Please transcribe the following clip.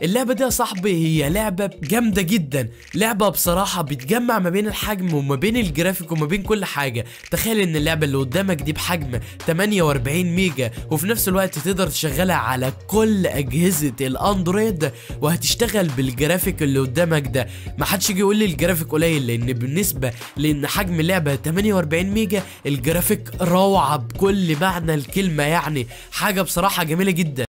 اللعبه دي يا صاحبي هي لعبه جامده جدا لعبه بصراحه بتجمع ما بين الحجم وما بين الجرافيك وما بين كل حاجه تخيل ان اللعبه اللي قدامك دي بحجم 48 ميجا وفي نفس الوقت تقدر تشغلها على كل اجهزه الاندرويد وهتشتغل بالجرافيك اللي قدامك ده ما حدش يجي يقول لي الجرافيك قليل لان بالنسبه لان حجم اللعبه 48 ميجا الجرافيك روعه بكل معنى الكلمه يعني حاجه بصراحه جميله جدا